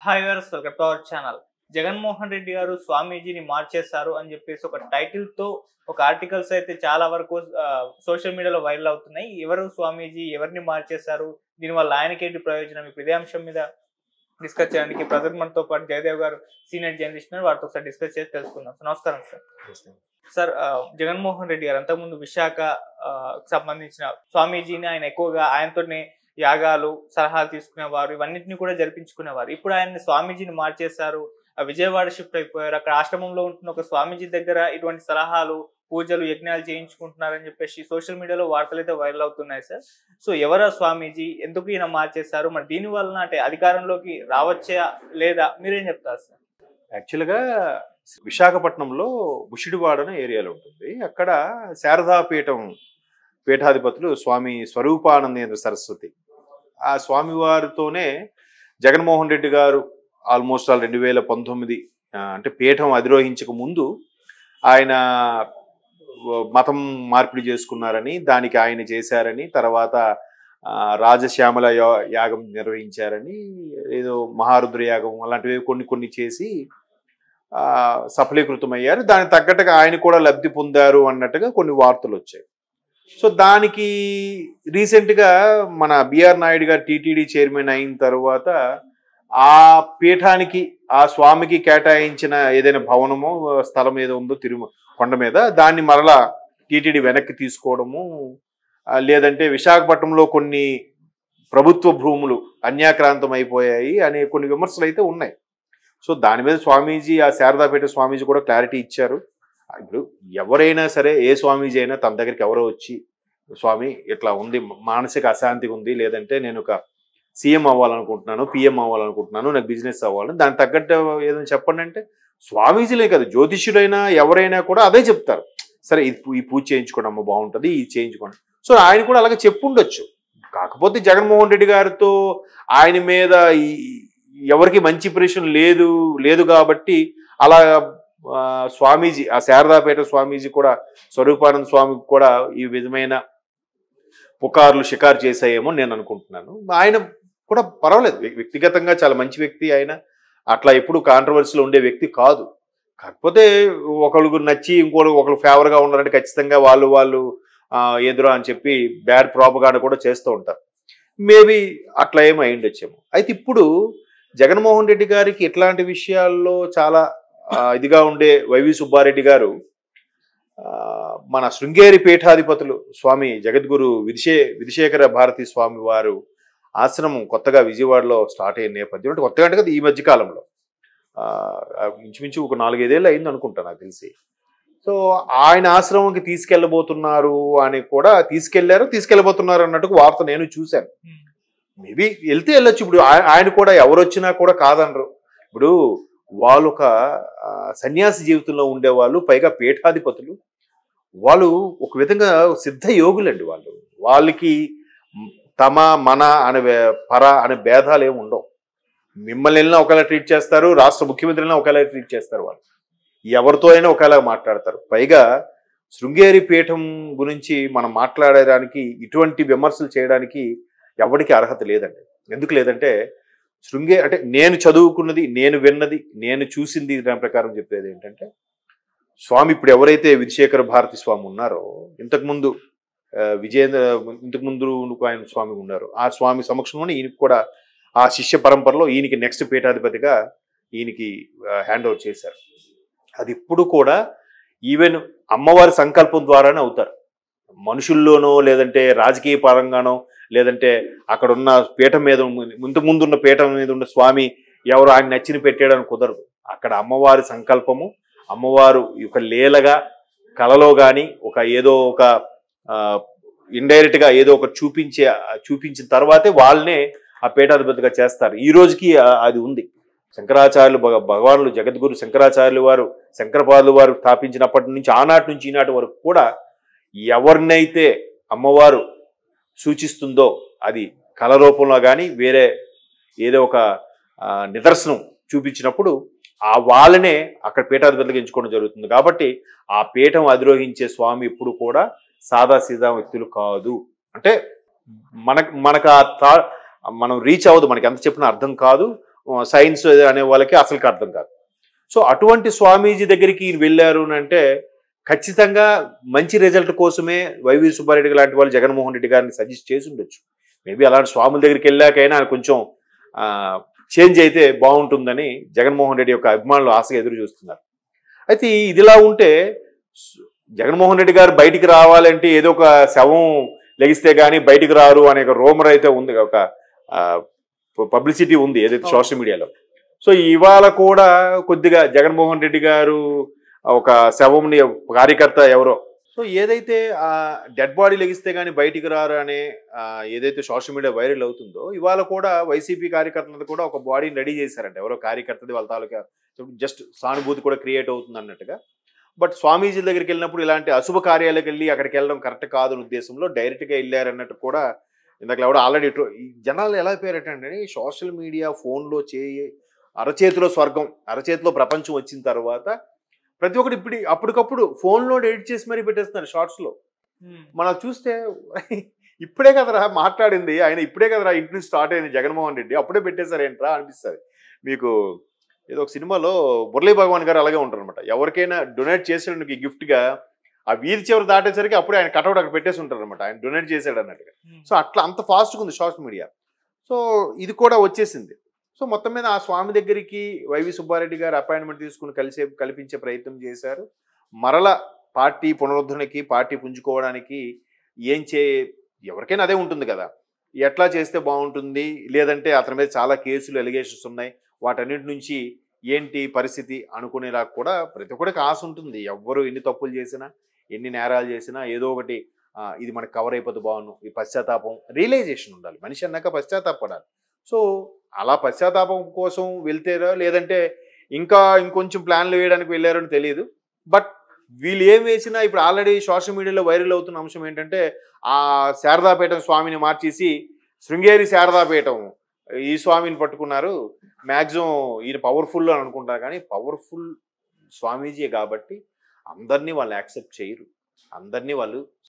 Hi viewers welcome to our channel Jaganmohan Reddy గారు స్వామీజీని మార్చేశారు అని చెప్పేసి ఒక టైటిల్ తో ఒక ఆర్టికల్స్ అయితే చాలా వరకు సోషల్ మీడియాలో వైరల్ అవుతున్నాయి ఎవరు స్వామీజీ ఎవరిని మార్చేశారు దీనివల్ల ఆయనకేంటి ప్రయోజనం ఇప్పుడు ఇదే అంశం మీద డిస్కస్ చేయడానికి ప్రజెంట్ మనతో పాటు జయదేవ్ గారు సీనియర్ జర్నలిస్ట్ వారితో ఒకసారి డిస్కస్ చేసి తెలుసుకుందాం సార్ నమస్కారం సార్ సార్ ఆ, జగన్మోహన్ రెడ్డి గారు అంతకుముందు విశాఖ ఆ, సంబంధించిన స్వామీజీని ఆయన ఎక్కువగా ఆయనతోనే యాగాలు సలహాలు తీసుకునేవారు ఇవన్నింటినీ కూడా జరిపించుకునేవారు ఇప్పుడు ఆయన స్వామీజీని మార్చేశారు ఆ, విజయవాడ షిఫ్ట్ అయిపోయారు అక్కడ ఆశ్రమంలో ఉంటున్న ఒక స్వామీజీ దగ్గర ఇటువంటి సలహాలు పూజలు యజ్ఞాలు చేయించుకుంటున్నారని చెప్పేసి సోషల్ మీడియాలో వార్తలు అయితే వైరల్ అవుతున్నాయి సార్ సో ఎవరా స్వామీజీ ఎందుకు ఈయన మార్చేశారు మరి దీని వలన అంటే అధికారంలోకి రావచ్చా లేదా మీరేం చెప్తారు సార్ యాక్చువల్గా విశాఖపట్నంలో బుషిడివాడ అనే ఏరియాలో ఉంటుంది అక్కడ శారదాపీఠం పీఠాధిపతులు స్వామి స్వరూపానందేంద్ర సరస్వతి ఆ స్వామివారితోనే జగన్మోహన్ రెడ్డి గారు ఆల్మోస్ట్ ఆల్ రెండు వేల పంతొమ్మిది ఆ, అంటే పీఠం అధిరోహించక ముందు ఆయన మతం మార్పిడి చేసుకున్నారని దానికి ఆయన చేశారని తర్వాత ఆ, రాజశ్యామల యా- యాగం నిర్వహించారని ఏదో మహారుద్ర యాగం అలాంటివి కొన్ని కొన్ని చేసి ఆ, సఫలీకృతమయ్యారు దానికి తగ్గట్టుగా ఆయన కూడా లబ్ధి పొందారు అన్నట్టుగా కొన్ని వార్తలు వచ్చాయి సో దానికి రీసెంట్గా మన బిఆర్ నాయుడు గారు టీటీడీ చైర్మన్ అయిన తర్వాత ఆ పీఠానికి ఆ స్వామికి కేటాయించిన ఏదైనా భవనమో స్థలం ఏదో ఉందో తిరుమ కొండ మీద దాన్ని మరలా టీటీడీ వెనక్కి తీసుకోవడము ఆ, లేదంటే విశాఖపట్నంలో కొన్ని ప్రభుత్వ భూములు అన్యాక్రాంతం అయిపోయాయి అనే కొన్ని విమర్శలు అయితే ఉన్నాయి సో దాని మీద స్వామీజీ ఆ శారదాపేట స్వామీజీ కూడా క్లారిటీ ఇచ్చారు ఇప్పుడు ఎవరైనా సరే ఏ స్వామీజీ అయినా తన దగ్గరికి ఎవరో వచ్చి స్వామి ఇట్లా ఉంది మానసిక అశాంతిగా ఉంది లేదంటే నేను ఒక సీఎం అవ్వాలనుకుంటున్నాను పిఎం అవ్వాలనుకుంటున్నాను నాకు బిజినెస్ అవ్వాలని దానికి తగ్గట్టు ఏదైనా చెప్పండి అంటే స్వామీజీలే కదా జ్యోతిష్యుడైనా ఎవరైనా కూడా అదే చెప్తారు సరే ఇది పూ- ఈ పూజ చేయించుకోండి అమ్మ బాగుంటుంది ఇది చేయించుకోండి సో ఆయన కూడా అలాగే చెప్పుండొచ్చు కాకపోతే జగన్మోహన్ రెడ్డి గారితో ఆయన మీద ఈ- ఎవరికి మంచి ఇంప్రెషన్ లేదు లేదు కాబట్టి అలా ఆ, స్వామీజీ ఆ శారదాపేట స్వామీజీ కూడా స్వరూపానంద స్వామికి కూడా ఈ విధమైన పుకార్లు షికారు చేశాయేమో నేను అనుకుంటున్నాను ఆయన కూడా పర్వాలేదు వ్య- వ్యక్తిగతంగా చాలా మంచి వ్యక్తి ఆయన అట్లా ఎప్పుడు కాంట్రవర్సీలో ఉండే వ్యక్తి కాదు కాకపోతే ఒకళ్ళు నచ్చి ఇంకోళ్ళు ఒకళ్ళు ఫేవర్గా ఉన్నారంటే ఖచ్చితంగా వాళ్ళు వాళ్ళు ఆ, ఎదురా అని చెప్పి బ్యాడ్ ప్రాపగాండ కూడా చేస్తూ ఉంటారు మేబీ అట్లా ఏమో అయి ఉండొచ్చేమో అయితే ఇప్పుడు జగన్మోహన్ రెడ్డి గారికి ఇట్లాంటి విషయాల్లో చాలా ఆ, ఇదిగా ఉండే వైవి సుబ్బారెడ్డి గారు ఆ, మన శృంగేరి పీఠాధిపతులు స్వామి జగద్గురు విదిశే విధిశేఖర భారతి స్వామి వారు ఆశ్రమం కొత్తగా విజయవాడలో స్టార్ట్ అయిన నేపథ్యం అంటే కొత్తగా అంటే కదా ఈ మధ్య కాలంలో ఆ, ఇంచుమించు ఒక నాలుగైదేళ్ళు అయింది అనుకుంటా నాకు తెలిసి సో ఆయన ఆశ్రమంకి తీసుకెళ్ళబోతున్నారు అని కూడా తీసుకెళ్లారు తీసుకెళ్ళబోతున్నారు అన్నట్టు వార్త నేను చూశాను మేబీ వెళ్తే వెళ్ళొచ్చు ఇప్పుడు ఆయ- ఆయన కూడా ఎవరు వచ్చినా కూడా కాదనరు ఇప్పుడు వాళ్ళు ఒక ఆ, సన్యాసి జీవితంలో ఉండేవాళ్ళు పైగా పీఠాధిపతులు వాళ్ళు ఒక విధంగా సిద్ధ యోగులండి వాళ్ళు వాళ్ళకి తమ మన అనే వే- పర అనే భేదాలు ఏమి ఉండవు మిమ్మల్ని వెళ్ళినా ఒకవేళ ట్రీట్ చేస్తారు రాష్ట్ర ముఖ్యమంత్రిని ఒకవేళ ట్రీట్ చేస్తారు వాళ్ళు ఎవరితో అయినా ఒకవేళ మాట్లాడతారు పైగా శృంగేరి పీఠం గురించి మనం మాట్లాడడానికి ఇటువంటి విమర్శలు చేయడానికి ఎవరికి అర్హత లేదండి ఎందుకు లేదంటే శృంగే అంటే నేను చదువుకున్నది నేను విన్నది నేను చూసింది దాని ప్రకారం చెప్పేది ఏంటంటే స్వామి ఇప్పుడు ఎవరైతే విధిశేఖర భారతి స్వామి ఉన్నారో ఇంతకుముందు ఆ, విజయేంద్ర ఇంతకుముందు ఆయన స్వామి ఉన్నారు ఆ స్వామి సమక్షంలోనే ఈయనకి కూడా ఆ శిష్య పరంపరలో ఈయనకి నెక్స్ట్ పీఠాధిపతిగా ఈయనకి హ్యాండ్ ఓవర్ చేశారు అది ఇప్పుడు కూడా ఈవెన్ అమ్మవారి సంకల్పం ద్వారానే అవుతారు మనుషుల్లోనో లేదంటే రాజకీయ పరంగానో లేదంటే అక్కడ ఉన్న పీఠం మీద ముందు ముందున్న పీఠం మీద ఉన్న స్వామి ఎవరు ఆయన నచ్చిన పెట్టేయడానికి కుదరదు అక్కడ అమ్మవారి సంకల్పము అమ్మవారు ఒక లీలగా కలలో కానీ ఒక ఏదో ఒక ఇండైరెక్ట్ గా ఏదో ఒక చూపించే చూపించిన తర్వాతే వాళ్ళనే ఆ పీఠాధిపతిగా చేస్తారు ఈ రోజుకి ఆ- అది ఉంది శంకరాచార్యులు భగ భగవానులు జగద్గురు శంకరాచార్యులు వారు శంకరపాదులు వారు స్థాపించినప్పటి నుంచి ఆనాటి నుంచి ఈనాటి వరకు కూడా ఎవరినైతే అమ్మవారు సూచిస్తుందో అది కళ రూపంలో కానీ వేరే ఏదో ఒక ఆ, నిదర్శనం చూపించినప్పుడు ఆ వాళ్ళనే అక్కడ పీఠాధిపతిగా ఎంచుకోవడం జరుగుతుంది కాబట్టి ఆ పీఠం అధిరోహించే స్వామి ఎప్పుడు కూడా సాదా సీదా వ్యక్తులు కాదు అంటే మనకు మనకు ఆ థా మనం రీచ్ అవ్వదు మనకి ఎంత చెప్పినా అర్థం కాదు సైన్స్ అనే వాళ్ళకి అసలుకి అర్థం కాదు సో అటువంటి స్వామీజీ దగ్గరికి ఈయన వెళ్ళారు అని అంటే ఖచ్చితంగా మంచి రిజల్ట్ కోసమే వైవి సుబ్బారెడ్డి లాంటి వాళ్ళు జగన్మోహన్ రెడ్డి గారిని సజెస్ట్ చేసి ఉండొచ్చు మేబీ అలాంటి స్వాముల దగ్గరికి వెళ్ళాకైనా ఆయన కొంచెం చేంజ్ అయితే బాగుంటుందని జగన్మోహన్ రెడ్డి యొక్క అభిమానులు ఆశగా ఎదురు చూస్తున్నారు అయితే ఇదిలా ఉంటే స్- జగన్మోహన్ రెడ్డి గారు బయటికి రావాలంటే ఏదో ఒక శవం లెగిస్తే కానీ బయటికి రారు అనే ఒక రోమర్ అయితే ఉంది ఒక పబ్లిసిటీ ఉంది ఏదైతే అవును. సోషల్ మీడియాలో సో ఇవాళ కూడా కొద్దిగా జగన్మోహన్ రెడ్డి గారు ఒక శవంని కార్యకర్త ఎవరో సో ఏదైతే ఆ డెడ్ బాడీ లెగిస్తే కానీ బయటికి రారు అనే ఆ, ఏదైతే సోషల్ మీడియా వైరల్ అవుతుందో ఇవాళ కూడా వైసీపీ కార్యకర్తలది కూడా ఒక బాడీని రెడీ చేశారంట ఎవరో కార్యకర్తది వాళ్ళ తాలూకా జస్ట్ సానుభూతి కూడా క్రియేట్ అవుతుంది అన్నట్టుగా బట్ స్వామీజీ దగ్గరికి వెళ్ళినప్పుడు ఇలాంటి అశుభ కార్యాలకు వెళ్ళి అక్కడికి వెళ్ళడం కరెక్ట్ కాదు అనే ఉద్దేశంలో డైరెక్ట్గా వెళ్ళారన్నట్టు కూడా ఇందాక ఎవడో ఆల్రెడీ జనాలు ఎలా పేరటండి సోషల్ మీడియా ఫోన్లో చేయి అరచేతిలో స్వర్గం అరచేతిలో ప్రపంచం వచ్చిన తర్వాత ప్రతి ఒక్కటి ఇప్పుడు అప్పటికప్పుడు ఫోన్లో ఎడిట్ చేసి మరీ పెట్టేస్తున్నారు షార్ట్స్లో మనం చూస్తే ఇప్పుడే కదరా మాట్లాడింది ఆయన ఇప్పుడే కదరా ఇంటి నుంచి స్టార్ట్ అయింది జగన్మోహన్ రెడ్డి అప్పుడే పెట్టేశారేంట్రా అనిపిస్తుంది మీకు ఏదో ఒక సినిమాలో మురళీ భగవాన్ గారు అలాగే ఉంటారు అనమాట ఎవరికైనా డొనేట్ చేసేందుకు గిఫ్ట్గా ఆ వీధి చివరి దాటేసరికి అప్పుడే ఆయన కటౌట్ అక్కడ పెట్టేసి ఉంటారు అనమాట ఆయన డొనేట్ చేశాడు అన్నట్టుగా సో అట్లా అంత ఫాస్ట్గా ఉంది సోషల్ మీడియా సో ఇది కూడా వచ్చేసింది సో మొత్తం మీద ఆ స్వామి దగ్గరికి వైవి సుబ్బారెడ్డి గారు అపాయింట్మెంట్ తీసుకుని కలిసే కల్పించే ప్రయత్నం చేశారు మరల పార్టీ పునరుద్ధరణకి పార్టీ పుంజుకోవడానికి ఏం చే ఎవరికైనా అదే ఉంటుంది కదా ఎట్లా చేస్తే బాగుంటుంది లేదంటే అతని మీద చాలా కేసులు ఎలిగేషన్స్ ఉన్నాయి వాటన్నిటి నుంచి ఏంటి పరిస్థితి అనుకునేలా కూడా ప్రతి ఒక్కరికి ఆశ ఉంటుంది ఎవ్వరు ఎన్ని తప్పులు చేసినా ఎన్ని నేరాలు చేసినా ఏదో ఒకటి ఆ, ఇది మనకు కవర్ అయిపోతే బాగుండు ఈ పశ్చాత్తాపం రియలైజేషన్ ఉండాలి మనిషి అన్నాక పశ్చాత్తాపడాలి సో అలా పశ్చాత్తాపం కోసం వెళ్తారో లేదంటే ఇంకా ఇంకొంచెం ప్లాన్లు వేయడానికి వెళ్ళారో అని తెలియదు బట్ వీళ్ళు ఏం వేసినా ఇప్పుడు ఆల్రెడీ సోషల్ మీడియాలో వైరల్ అవుతున్న అంశం ఏంటంటే ఆ శారదాపీఠం స్వామిని మార్చేసి శృంగేరి శారదాపీఠం ఈ స్వామిని పట్టుకున్నారు మ్యాక్సిమం ఈయన పవర్ఫుల్ అని అనుకుంటారు కానీ పవర్ఫుల్ స్వామీజీ కాబట్టి అందరినీ వాళ్ళు యాక్సెప్ట్ చేయరు అందరినీ వాళ్ళు